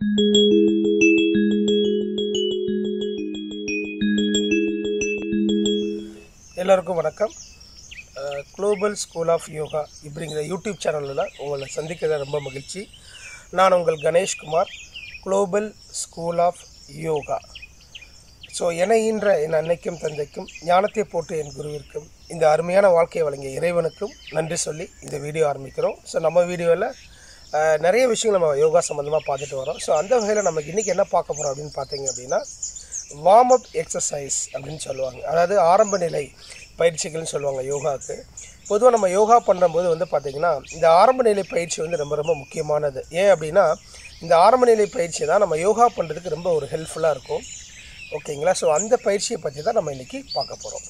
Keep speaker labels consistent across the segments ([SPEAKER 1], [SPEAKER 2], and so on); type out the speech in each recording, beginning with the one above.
[SPEAKER 1] எல்லோருக்கும் வணக்கம் global school of yoga இப்படிங்கிற யூடியூப் சேனலில் உங்களை சந்திக்கிறத ரொம்ப மகிழ்ச்சி நான் உங்கள் Ganeshkumar global school of yoga so என ஈன்ற என் அன்னைக்கும் தந்தைக்கும் ஞானத்தை போட்டு என் குருவிற்கும் இந்த அருமையான வாழ்க்கையை வழங்கிய இறைவனுக்கும் நன்றி சொல்லி இந்த வீடியோ ஆரம்பிக்கிறோம் ஸோ நம்ம வீடியோவில் நிறைய விஷயங்கள் நம்ம யோகா சம்மந்தமாக பார்த்துட்டு வரோம் ஸோ அந்த வகையில் நமக்கு இன்றைக்கி என்ன பார்க்க போகிறோம் அப்படின்னு பார்த்தீங்க அப்படின்னா வார்ம் அப் எக்ஸசைஸ் அப்படின்னு சொல்லுவாங்க அதாவது ஆரம்ப நிலை பயிற்சிகள்னு சொல்லுவாங்க யோகாவுக்கு பொதுவாக நம்ம யோகா பண்ணும்போது வந்து பார்த்திங்கன்னா இந்த ஆரம்ப நிலை பயிற்சி வந்து ரொம்ப ரொம்ப முக்கியமானது ஏன் அப்படின்னா இந்த ஆரம்ப நிலை பயிற்சி தான் நம்ம யோகா பண்ணுறதுக்கு ரொம்ப ஒரு ஹெல்ப்ஃபுல்லாக இருக்கும் ஓகேங்களா ஸோ அந்த பயிற்சியை பற்றி தான் நம்ம இன்றைக்கி பார்க்க போகிறோம்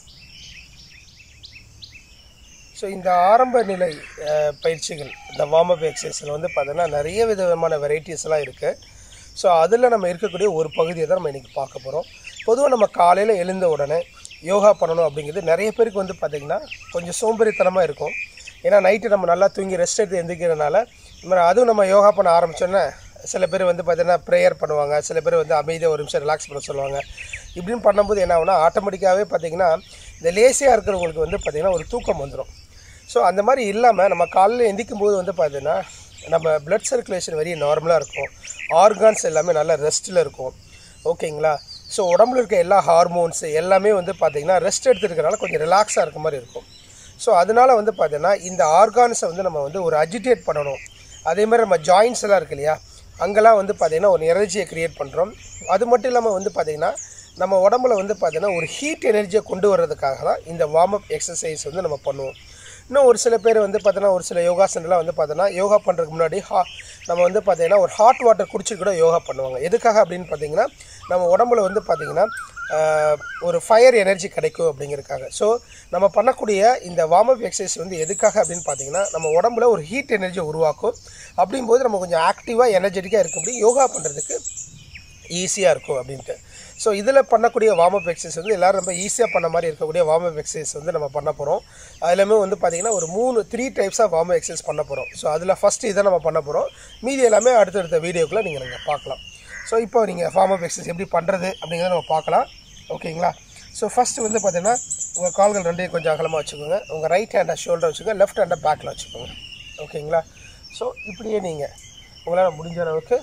[SPEAKER 1] ஸோ இந்த ஆரம்ப நிலை அஹ், பயிற்சிகள் இந்த வார்ம் அப் எக்ஸசைஸில் வந்து பார்த்தீங்கன்னா நிறைய விதமான வெரைட்டிஸ்லாம் இருக்குது ஸோ அதில் நம்ம இருக்கக்கூடிய ஒரு பகுதியை தான் நம்ம இன்றைக்கி பார்க்க போகிறோம் பொதுவாக நம்ம காலையில் எழுந்த உடனே யோகா பண்ணணும் அப்படிங்கிறது நிறைய பேருக்கு வந்து பார்த்திங்கன்னா கொஞ்சம் சோம்பேறித்தனமாக இருக்கும் ஏன்னா நைட்டு நம்ம நல்லா தூங்கி ரெஸ்ட் எடுத்து எந்திரிக்கிறதுனால நம்ம அதுவும் நம்ம யோகா பண்ண ஆரம்பிச்சோன்னே சில பேர் வந்து பார்த்தீங்கன்னா ப்ரேயர் பண்ணுவாங்க சில பேர் வந்து அமைதியாக ஒரு நிமிஷம் ரிலாக்ஸ் பண்ண சொல்லுவாங்க இப்படின்னு பண்ணும்போது என்ன ஆகுனா ஆட்டோமேட்டிக்காகவே பார்த்திங்கன்னா இந்த லேசியாக இருக்கிறவங்களுக்கு வந்து பார்த்திங்கன்னா ஒரு தூக்கம் வந்துடும் ஸோ அந்த மாதிரி இல்லாமல் நம்ம காலையில் எந்திக்கும் போது வந்து பார்த்தீங்கன்னா நம்ம blood சர்க்குலேஷன் வெரி நார்மலாக இருக்கும் ஆர்கான்ஸ் எல்லாமே நல்லா ரெஸ்ட்டில் இருக்கும் ஓகேங்களா ஸோ உடம்புல இருக்க எல்லா ஹார்மோன்ஸ் எல்லாமே வந்து பார்த்திங்கன்னா ரெஸ்ட் எடுத்துருக்கனால கொஞ்சம் ரிலாக்ஸாக இருக்க மாதிரி இருக்கும் ஸோ அதனால் வந்து பார்த்தீங்கன்னா இந்த ஆர்கான்ஸை வந்து நம்ம வந்து ஒரு அஜிடேட் பண்ணணும் அதே மாதிரி நம்ம ஜாயின்ஸ் எல்லாம் இருக்கு இல்லையா அங்கெல்லாம் வந்து பார்த்திங்கன்னா ஒரு எனர்ஜியை க்ரியேட் பண்ணுறோம் அது மட்டும் இல்லாமல் வந்து பார்த்திங்கன்னா நம்ம உடம்புல வந்து பார்த்திங்கன்னா ஒரு ஹீட் எனர்ஜியை கொண்டு வர்றதுக்காக தான் இந்த வார்ம் அப் எக்ஸசைஸ் வந்து நம்ம பண்ணுவோம் இன்னும் ஒரு சில பேர் வந்து பார்த்தோன்னா ஒரு சில யோகாசனெலாம் வந்து பார்த்தோன்னா யோகா பண்ணுறதுக்கு முன்னாடி ஹா நம்ம வந்து பார்த்தீங்கன்னா ஒரு ஹாட் வாட்டர் குடிச்சிட்டு கூட யோகா பண்ணுவாங்க எதுக்காக அப்படின்னு பார்த்தீங்கன்னா நம்ம உடம்புல வந்து பார்த்தீங்கன்னா ஆஹ், ஒரு ஃபயர் எனர்ஜி கிடைக்கும் அப்படிங்கிறதுக்காக ஸோ நம்ம பண்ணக்கூடிய இந்த வார்ம் அப் எக்ஸசைஸ் வந்து எதுக்காக அப்படின்னு பார்த்தீங்கன்னா நம்ம உடம்புல ஒரு ஹீட் எனர்ஜி உருவாக்கும் அப்படிங்கும்போது நம்ம கொஞ்சம் ஆக்டிவாக எனர்ஜெட்டிக்காக இருக்க முடியும் யோகா பண்ணுறதுக்கு ஈஸியாக இருக்கும் அப்படின்ட்டு ஸோ இதில் பண்ணக்கூடிய வார்ம் அப் எக்ஸசைஸ் வந்து எல்லோரும் ரொம்ப ஈஸியாக பண்ண மாதிரி இருக்கக்கூடிய வார்ம் அப் எக்ஸசைஸ் வந்து நம்ம பண்ண போகிறோம் அதுலேயுமே வந்து பார்த்திங்கன்னா ஒரு மூணு three types of warm exercise பண்ண போகிறோம் ஸோ அதில் ஃபஸ்ட்டு இதை நம்ம பண்ண போகிறோம் மீதி எல்லாமே அடுத்தடுத்த வீடியோக்குள்ளே நீங்கள் நீங்கள் பார்க்கலாம் ஸோ இப்போ நீங்கள் வார்ம் அப் எக்ஸசைஸ் எப்படி பண்ணுறது அப்படிங்கிறத நம்ம பார்க்கலாம் ஓகேங்களா ஸோ ஃபஸ்ட்டு வந்து பார்த்தீங்கன்னா உங்கள் கால்கள் ரெண்டையும் கொஞ்சம் அகலமாக வச்சுக்கோங்க உங்கள் ரைட் ஹேண்டை ஷோல்டர் வச்சுக்கோங்க லெஃப்ட் ஹேண்டை பேக்கில் வச்சுக்கோங்க ஓகேங்களா ஸோ இப்படியே நீங்கள் உங்களால் முடிஞ்ச அளவுக்கு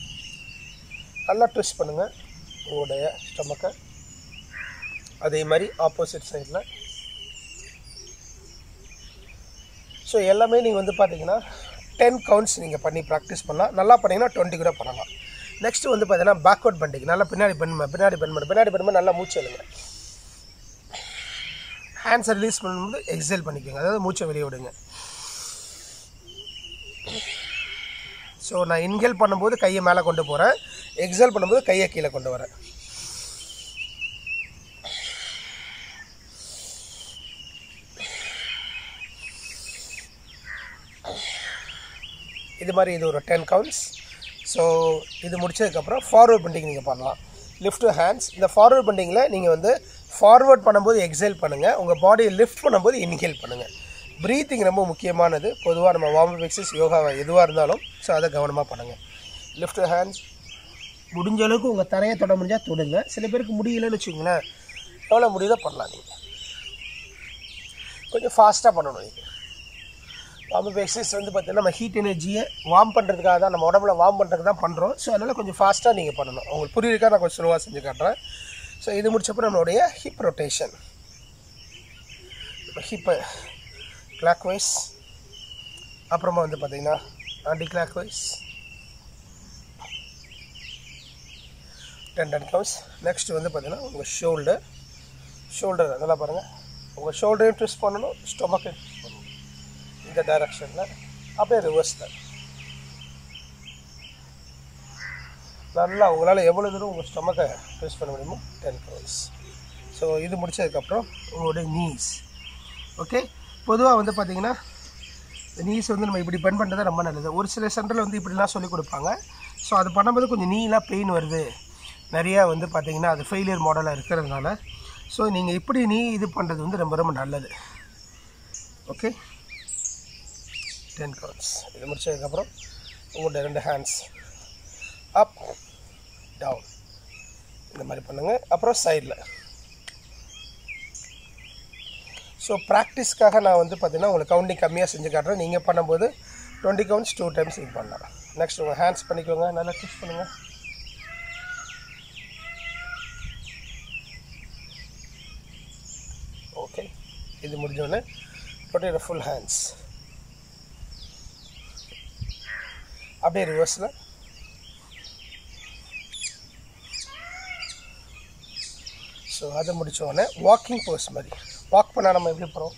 [SPEAKER 1] நல்லா ட்விஸ்ட் பண்ணுங்கள் உங்களுடைய ஸ்டொமக்கை அதே மாதிரி ஆப்போசிட் சைடில் ஸோ எல்லாமே நீங்கள் வந்து பார்த்தீங்கன்னா டென் கவுண்ட்ஸ் நீங்கள் பண்ணி ப்ராக்டிஸ் பண்ணலாம் நல்லா பண்ணீங்கன்னா டுவெண்ட்டி கூட பண்ணலாம் நெக்ஸ்ட்டு வந்து பார்த்தீங்கன்னா பேக்வர்ட் பண்டிங் நல்லா பின்னாடி பெண் பின்னாடி பெண் பண்ணு பின்னாடி பெண் நல்லா மூச்சு எழுங்க ஹேண்ட்ஸை ரிலீஸ் பண்ணும்போது எக்ஸைல் பண்ணிக்கோங்க அதாவது மூச்சை வெளியே விடுங்க ஸோ நான் இன்ஹேல் பண்ணும்போது கையை மேலே கொண்டு போகிறேன் எக்ஸேல் பண்ணும்போது கையை கீழே கொண்டு வரேன் இது மாதிரி இது ஒரு டென் கவுண்ட்ஸ் ஸோ இது முடிச்சதுக்கப்புறம் ஃபார்வர்ட் பெண்டிங் நீங்கள் பண்ணலாம் லிஃப்ட் ஹேண்ட்ஸ் இந்த ஃபார்வர்ட் பெண்டிங்கில் நீங்கள் வந்து ஃபார்வர்ட் பண்ணும்போது எக்ஸைல் பண்ணுங்கள் உங்கள் பாடியை லிஃப்ட் பண்ணும்போது இன்ஹேல் பண்ணுங்கள் ப்ரீத்திங் ரொம்ப முக்கியமானது பொதுவாக நம்ம வார்ம் அப் எக்ஸசைஸ் யோகா எதுவாக இருந்தாலும் ஸோ அதை கவனமாக பண்ணுங்கள் லிஃப்ட் ஹேண்ட்ஸ் முடிஞ்ச அளவுக்கு உங்கள் தரையை தொட முடிஞ்சால் தொடுங்க சில பேருக்கு முடியலன்னு வச்சுக்கோங்களேன் எவ்வளோ முடியுதோ பண்ணலாம் நீங்கள் கொஞ்சம் ஃபாஸ்ட்டாக பண்ணணும் நீங்கள் வார்ம் அப் எக்ஸசைஸ் வந்து பார்த்தீங்கன்னா நம்ம ஹீட் எனர்ஜியை வார்ம் பண்ணுறதுக்காக தான் நம்ம உடம்புல வார்ம் பண்ணுறதுக்கு தான் பண்ணுறோம் ஸோ அதனால் கொஞ்சம் ஃபாஸ்ட்டாக நீங்கள் பண்ணணும் உங்களுக்கு புரியுதுக்கா நான் கொஞ்சம் ஸ்லோவாக செஞ்சு காட்டுறேன் ஸோ இது முடிச்சப்போ நம்மளுடைய ஹிப் ரொட்டேஷன் இப்போ ஹிப்பை கிளாக் வைஸ் அப்புறமா வந்து பார்த்தீங்கன்னா anticlockwise ten ten கவுஸ் நெக்ஸ்ட் வந்து பார்த்தீங்கன்னா உங்கள் ஷோல்டர் ஷோல்டர் நல்லா பாருங்கள் உங்கள் ஷோல்டரையும் ட்விஸ்ட் பண்ணணும் ஸ்டொமக்கை ட்விஸ்ட் பண்ணணும் இந்த டைரக்ஷனில் அப்படியே ரிவர்ஸில் நல்லா உங்களால் எவ்வளோ தூரம் உங்கள் ஸ்டொமக்கை ட்விஸ்ட் பண்ண முடியுமோ டென் கவுஸ் ஸோ இது முடிச்சதுக்கப்புறம் உங்களுடைய நீஸ் ஓகே பொதுவாக வந்து பார்த்தீங்கன்னா நீஸ் வந்து நம்ம இப்படி பென் பண்ணுறது ரொம்ப நல்லது ஒரு சில சென்டரில் வந்து இப்படிலாம் சொல்லி கொடுப்பாங்க ஸோ அது பண்ணும்போது கொஞ்சம் நீலாம் பெயின் வருது நிறையா வந்து பார்த்தீங்கன்னா அது ஃபெயிலியர் மாடலாக இருக்கிறதுனால ஸோ நீங்கள் இப்படி நீ இது பண்ணுறது வந்து ரொம்ப ரொம்ப நல்லது ஓகே டென் கவுண்ட்ஸ் இது முடிச்சதுக்கப்புறம் உங்கள்கிட்ட ரெண்டு ஹேண்ட்ஸ் அப் டவுன் இந்த மாதிரி பண்ணுங்கள் அப்புறம் சைடில் ஸோ ப்ராக்டிஸ்க்காக நான் வந்து பார்த்தீங்கன்னா உங்களுக்கு கவுண்டிங் கம்மியாக செஞ்சு காட்டுறேன் நீங்கள் பண்ணும்போது டுவெண்ட்டி கவுண்ட்ஸ் டூ டைம்ஸ் நீங்கள் பண்ணலாம் நெக்ஸ்ட் உங்கள் ஹேண்ட்ஸ் பண்ணிக்கோங்க நல்லா ட்விஸ்ட் பண்ணுங்கள் ஓகே இது முடிஞ்சோடனே ரொட்டேட் ஃபுல் ஹேண்ட்ஸ் அப்படியே ரிவர்ஸில் ஸோ அதை முடிச்ச உடனே வாக்கிங் போஸ் மாதிரி வாக் பண்ணால் நம்ம எப்படி போகிறோம்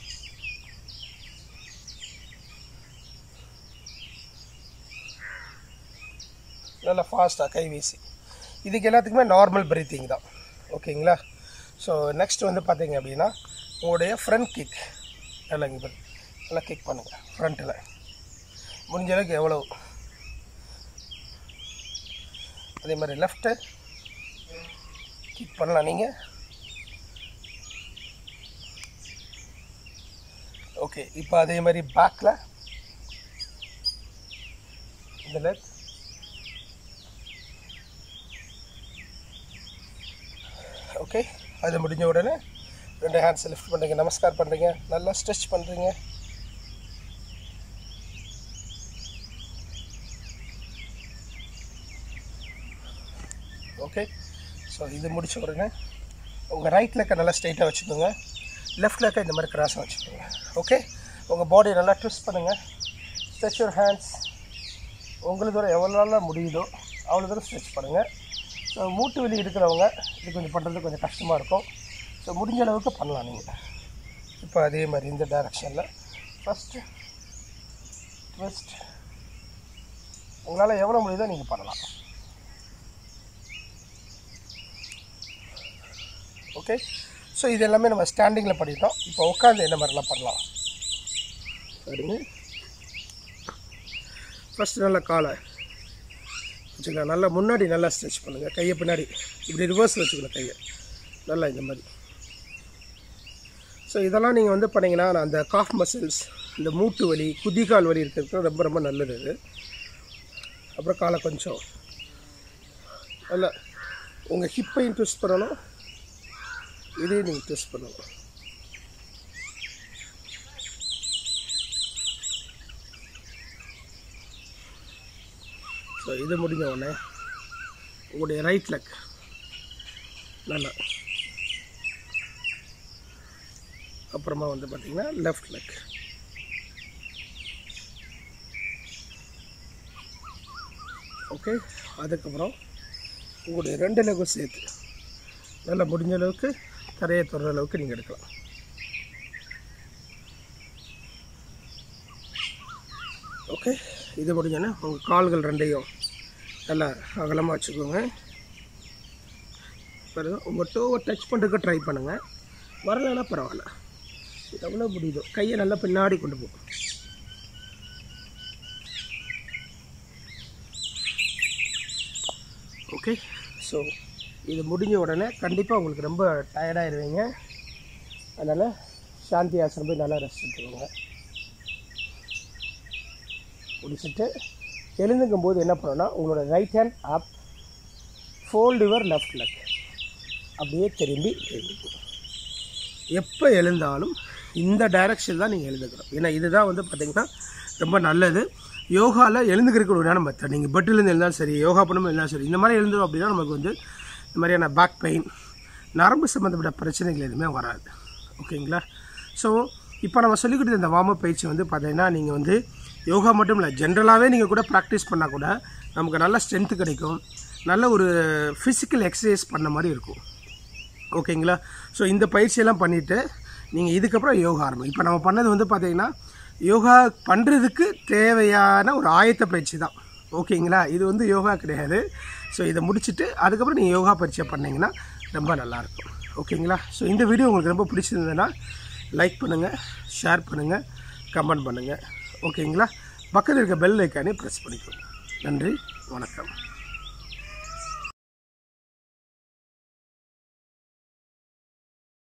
[SPEAKER 1] நல்லா ஃபாஸ்ட்டாக கை வீசி இதுக்கு எல்லாத்துக்குமே நார்மல் பிரீத்திங் தான் ஓகேங்களா ஸோ நெக்ஸ்ட் வந்து பார்த்தீங்க அப்படின்னா உங்களுடைய ஃப்ரண்ட் கிக் நல்லா இங்கே பாரு. நல்லா கிக் பண்ணுங்கள் ஃப்ரண்ட்டில் முடிஞ்ச அளவுக்கு எவ்வளோ அதே மாதிரி லெஃப்ட்டு கிக் பண்ணலாம் நீங்கள் ஓகே இப்போ அதே மாதிரி பேக்கில் இந்த லெக் ஓகே அது முடிஞ்ச உடனே ரெண்டு ஹேண்ட்ஸ் லிஃப்ட் பண்ணுறீங்க நமஸ்கார் பண்ணுறீங்க நல்லா ஸ்ட்ரெச் பண்ணுறீங்க ஓகே ஸோ இது முடிச்ச உடனே உங்கள் ரைட் லெக்கை நல்லா ஸ்ட்ரைட்டாக வச்சுக்கோங்க லெஃப்ட் லெக்கை இந்த மாதிரி கிராஸாக வச்சுக்கோங்க ஓகே உங்கள் பாடியை நல்லா ட்விஸ்ட் பண்ணுங்கள் ஸ்ட்ரெச் யுவர் ஹேண்ட்ஸ் உங்களுக்கு தூரம் எவ்வளோ நாளில் முடியுதோ அவ்வளோ தூரம் ஸ்ட்ரெச் பண்ணுங்கள் ஸோ மூட்டு வலி இருக்கிறவங்க இது கொஞ்சம் பண்ணுறது கொஞ்சம் கஷ்டமாக இருக்கும் ஸோ முடிஞ்ச அளவுக்கு பண்ணலாம் நீங்கள் இப்போ அதே மாதிரி இந்த டைரக்ஷனில் ஃபஸ்ட்டு ட்விஸ்ட் உங்களால் எவ்வளோ முடியுதோ நீங்கள் பண்ணலாம் ஓகே ஸோ இது எல்லாமே நம்ம ஸ்டாண்டிங்கில் பண்ணிட்டோம் இப்போ உட்காந்து என்ன மாதிரிலாம் பண்ணலாம் சரிங்க ஃபஸ்ட்டு நல்லா காலை வச்சுக்கலாம் நல்லா முன்னாடி நல்லா ஸ்ட்ரெச் பண்ணுங்கள் கையை பின்னாடி இப்படி ரிவர்ஸில் வச்சுக்கணும் கையை நல்லா இந்த மாதிரி ஸோ இதெல்லாம் நீங்கள் வந்து பண்ணீங்கன்னா அந்த காஃப் மசில்ஸ் இந்த மூட்டு வலி குதிகால் வலி இருக்கிறதுக்கு ரொம்ப ரொம்ப நல்லது இது அப்புறம் காலை கொஞ்சம் நல்லா உங்கள் ஹிப்பையும் ட்விஸ்ட் பண்ணணும் இதையும் நீங்கள் ட்விஸ்ட் பண்ணணும் ஸோ இது முடிஞ்ச உடனே உங்களுடைய ரைட் லெக் நல்லா அப்புறமா வந்து பார்த்தீங்கன்னா லெஃப்ட் லெக் ஓகே அதுக்கப்புறம் உங்களுடைய ரெண்டு லெக்கும் சேர்த்து நல்லா முடிஞ்ச அளவுக்கு தரையை தொடுற அளவுக்கு நீங்கள் எடுக்கலாம் ஓகே இது முடிஞ்சோன்னா உங்கள் கால்கள் ரெண்டையும் நல்லா அகலமாக வச்சுக்கோங்க பாருங்க உங்கள் டோவை டச் பண்ணுறதுக்கு ட்ரை பண்ணுங்கள் வரலைன்னா பரவாயில்ல எவ்வளோ முடியுதோ கையை நல்லா பின்னாடி கொண்டு போகும் ஓகே ஸோ இது முடிஞ்ச உடனே கண்டிப்பாக உங்களுக்கு ரொம்ப டயர்டாயிருவீங்க அதனால் சாந்தி ஆசனம் போய் நல்லா ரெஸ்ட் எடுத்துக்கோங்க முடிச்சுட்டு எழுந்துக்கும் போது என்ன பண்ணணும்னா உங்களோட right hand up fold your left leg அப்படியே திரும்பி எழுந்துக்கும் எப்போ எழுந்தாலும் இந்த டைரக்ஷன் தான் நீங்கள் எழுதுக்கணும் ஏன்னா இதுதான் வந்து பார்த்திங்கன்னா ரொம்ப நல்லது யோகாவில் எழுந்துக்கிறதுக்கு ஒரு நேரம் மெத்தட் நீங்கள் பெட்டிலேருந்து எழுந்தாலும் சரி யோகா பண்ணும்போது இருந்தாலும் சரி இந்த மாதிரி எழுந்தோம் அப்படின்னா நமக்கு வந்து இந்த மாதிரியான பேக் பெயின் நரம்பு சம்மந்தப்பட்ட பிரச்சனைகள் எதுவுமே வராது ஓகேங்களா ஸோ இப்போ நம்ம சொல்லிக் கொடுத்த இந்த வார்ம் பயிற்சி வந்து பார்த்தீங்கன்னா நீங்கள் வந்து யோகா மட்டும் இல்லை ஜென்ரலாகவே நீங்கள் கூட ப்ராக்டிஸ் பண்ணால் கூட நமக்கு நல்ல ஸ்ட்ரென்த்து கிடைக்கும் நல்ல ஒரு ஃபிசிக்கல் எக்ஸசைஸ் பண்ண மாதிரி இருக்கும் ஓகேங்களா ஸோ இந்த பயிற்சியெல்லாம் பண்ணிவிட்டு நீங்கள் இதுக்கப்புறம் யோகா ஆரம்பம் இப்போ நம்ம பண்ணது வந்து பார்த்தீங்கன்னா யோகா பண்ணுறதுக்கு தேவையான ஒரு ஆயத்த பயிற்சி தான் ஓகேங்களா இது வந்து யோகா கிடையாது ஸோ இதை முடிச்சுட்டு அதுக்கப்புறம் நீங்கள் யோகா பயிற்சியை பண்ணிங்கன்னா ரொம்ப நல்லாயிருக்கும் ஓகேங்களா ஸோ இந்த வீடியோ உங்களுக்கு ரொம்ப பிடிச்சிருந்ததுன்னா லைக் பண்ணுங்கள் ஷேர் பண்ணுங்கள் கமெண்ட் பண்ணுங்கள் ஓகேங்களா பக்கத்தில் இருக்க பெல் ஐக்கானே ப்ரெஸ் பண்ணிக்கோங்க நன்றி வணக்கம்